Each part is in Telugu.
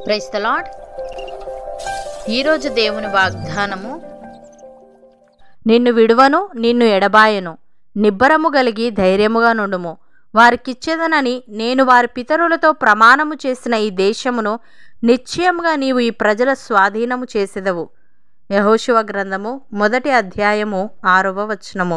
ప్రైస్ ద లాడ్ ఈరోజు దేవుని వాగ్దానము నిన్ను విడువను నిన్ను ఎడబాయను నిబ్బరము గలిగి ధైర్యముగా నుండుము వారికిచ్చేదనని నేను వారి పితరులతో ప్రమాణము చేసిన ఈ దేశమును నిశ్చయముగా నీవు ఈ ప్రజల స్వాధీనము చేసెదవు యహోశివ గ్రంథము మొదటి అధ్యాయము ఆరవ వచనము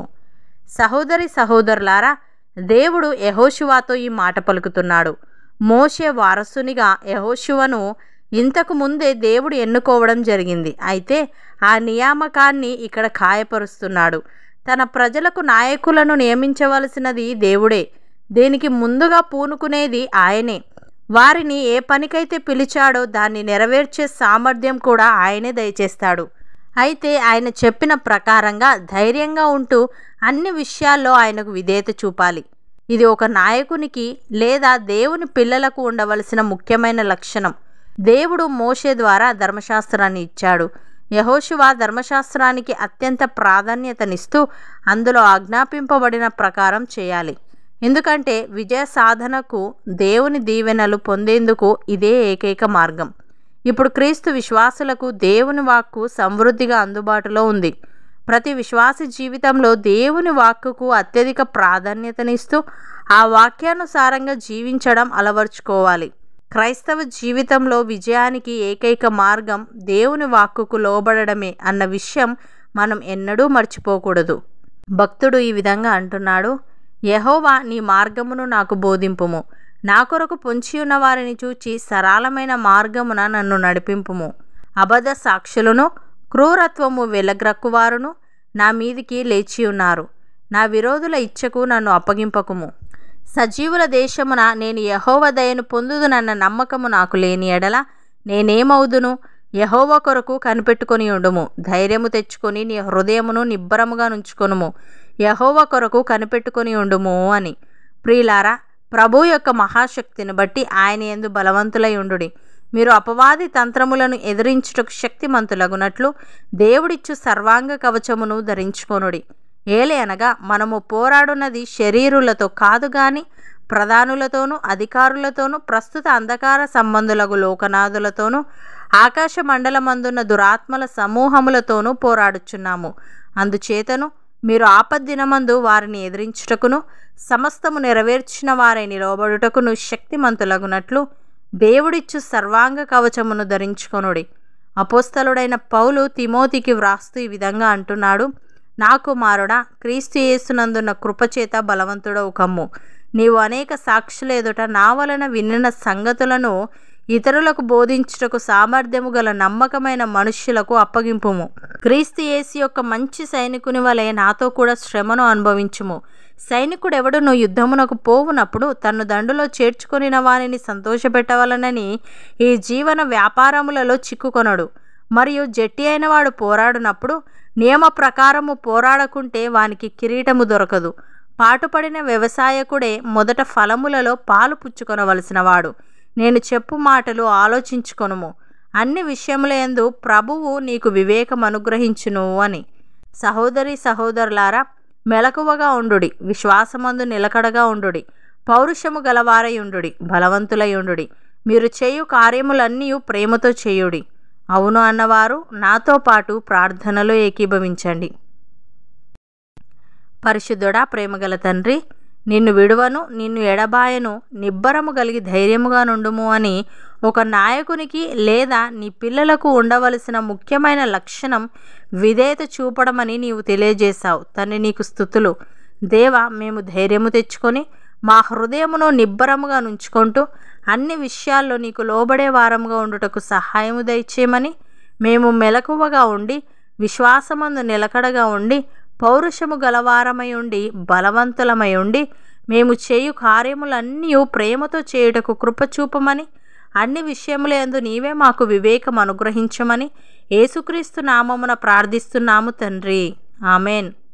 సహోదరి సహోదరులారా దేవుడు యహోశివాతో ఈ మాట పలుకుతున్నాడు మోషే వారసునిగా యహోశివను ఇంతకు ముందే దేవుడు ఎన్నుకోవడం జరిగింది అయితే ఆ నియామకాన్ని ఇక్కడ ఖాయపరుస్తున్నాడు తన ప్రజలకు నాయకులను నియమించవలసినది దేవుడే దీనికి ముందుగా పూనుకునేది ఆయనే వారిని ఏ పనికైతే పిలిచాడో దాన్ని నెరవేర్చే సామర్థ్యం కూడా ఆయనే దయచేస్తాడు అయితే ఆయన చెప్పిన ప్రకారంగా ధైర్యంగా ఉంటూ అన్ని విషయాల్లో ఆయనకు విధేయత చూపాలి ఇది ఒక నాయకునికి లేదా దేవుని పిల్లలకు ఉండవలసిన ముఖ్యమైన లక్షణం దేవుడు మోషే ద్వారా ధర్మశాస్త్రాన్ని ఇచ్చాడు యహోశివ ధర్మశాస్త్రానికి అత్యంత ప్రాధాన్యతనిస్తూ అందులో ఆజ్ఞాపింపబడిన ప్రకారం చేయాలి ఎందుకంటే విజయ సాధనకు దేవుని దీవెనలు పొందేందుకు ఇదే ఏకైక మార్గం ఇప్పుడు క్రీస్తు విశ్వాసులకు దేవుని వాక్కు సమృద్ధిగా అందుబాటులో ఉంది ప్రతి విశ్వాసి జీవితంలో దేవుని వాక్కుకు అత్యధిక ప్రాధాన్యతనిస్తూ ఆ వాక్యానుసారంగా జీవించడం అలవర్చుకోవాలి క్రైస్తవ జీవితంలో విజయానికి ఏకైక మార్గం దేవుని వాక్కుకు లోబడడమే అన్న విషయం మనం ఎన్నడూ మర్చిపోకూడదు భక్తుడు ఈ విధంగా అంటున్నాడు యహోవా నీ మార్గమును నాకు బోధింపుము నా కొరకు పొంచి ఉన్న వారిని చూచి సరళమైన మార్గమున నన్ను నడిపింపుము అబద్ధ సాక్షులను క్రూరత్వము వెలగ్రక్కువారును నా మీదికి లేచి ఉన్నారు నా విరోధుల ఇచ్చకు నన్ను అప్పగింపకుము సజీవుల దేశమున నేను యహోవ దయను పొందుదునన్న నమ్మకము నాకు లేని ఎడల నేనేమవుదును యహోవ కొరకు కనిపెట్టుకొని ఉండుము ధైర్యము తెచ్చుకొని నీ హృదయమును నిబ్బరముగా నుంచుకొనుము యహోవ కొరకు కనిపెట్టుకొని ఉండుము అని ప్రియులారా ప్రభు యొక్క మహాశక్తిని బట్టి ఆయన ఎందు బలవంతులై ఉండుడి మీరు అపవాది తంత్రములను ఎదిరించుటకు శక్తిమంతులగునట్లు దేవుడిచ్చు సర్వాంగ కవచమును ధరించుకొనుడి ఏలే అనగా మనము పోరాడున్నది శరీరులతో కాదు గాని ప్రధానులతోనూ అధికారులతోనూ ప్రస్తుత అంధకార సంబంధులకు లోకనాథులతోనూ ఆకాశ మండలమందున్న దురాత్మల సమూహములతోనూ పోరాడుచున్నాము అందుచేతను మీరు ఆపద్దినమందు వారిని ఎదిరించుటకును సమస్తము నెరవేర్చిన వారై నిలవబడుటకును శక్తిమంతులగునట్లు దేవుడిచ్చు సర్వాంగ కవచమును ధరించుకొనుడి అపోస్తలుడైన పౌలు తిమోతికి వ్రాస్తూ ఈ విధంగా అంటున్నాడు నా కుమారుడా క్రీస్తు యేసునందున్న కృపచేత బలవంతుడవు కమ్ము నీవు అనేక సాక్షుల ఎదుట నా వలన వినిన సంగతులను ఇతరులకు బోధించుటకు సామర్థ్యము గల నమ్మకమైన మనుష్యులకు అప్పగింపుము క్రీస్తు యేసు యొక్క మంచి సైనికుని వలె నాతో కూడా శ్రమను అనుభవించుము సైనికుడెవడును యుద్ధమునకు పోవునప్పుడు తన్ను దండులో చేర్చుకొనిన వారిని సంతోషపెట్టవలనని ఈ జీవన వ్యాపారములలో చిక్కుకొనడు మరియు జట్టి అయిన వాడు పోరాడునప్పుడు నియమ ప్రకారము పోరాడకుంటే వానికి కిరీటము దొరకదు పాటుపడిన వ్యవసాయకుడే మొదట ఫలములలో పాలు పుచ్చుకొనవలసిన వాడు నేను చెప్పు మాటలు ఆలోచించుకొనుము అన్ని విషయములందు ప్రభువు నీకు వివేకం అనుగ్రహించును అని సహోదరి సహోదరులారా మెలకువగా ఉండుడి విశ్వాసమందు నిలకడగా ఉండుడి పౌరుషము గలవారై ఉండుడి బలవంతులై ఉండుడి మీరు చేయు కార్యములన్నీ ప్రేమతో చేయుడి అవును అన్నవారు నాతో పాటు ప్రార్థనలో ఏకీభవించండి పరిశుద్ధుడా ప్రేమగల తండ్రి నిన్ను విడువను నిన్ను ఎడబాయను నిబ్బరము కలిగి ధైర్యముగా నుండుము అని ఒక నాయకునికి లేదా నీ పిల్లలకు ఉండవలసిన ముఖ్యమైన లక్షణం విధేయత చూపడమని నీవు తెలియజేశావు తండ్రి నీకు స్థుతులు దేవ మేము ధైర్యము తెచ్చుకొని మా హృదయమును నిబ్బరముగా నుంచుకుంటూ అన్ని విషయాల్లో నీకు లోబడే వారముగా ఉండుటకు సహాయము దయచేయమని మేము మెలకువగా ఉండి విశ్వాసమందు నిలకడగా ఉండి పౌరుషము గలవారమై ఉండి బలవంతులమై ఉండి మేము చేయు కార్యములన్నీ ప్రేమతో చేయుటకు కృపచూపమని అన్ని విషయములందు నీవే మాకు వివేకం అనుగ్రహించమని యేసుక్రీస్తు నామమున ప్రార్థిస్తున్నాము తండ్రి ఆమెన్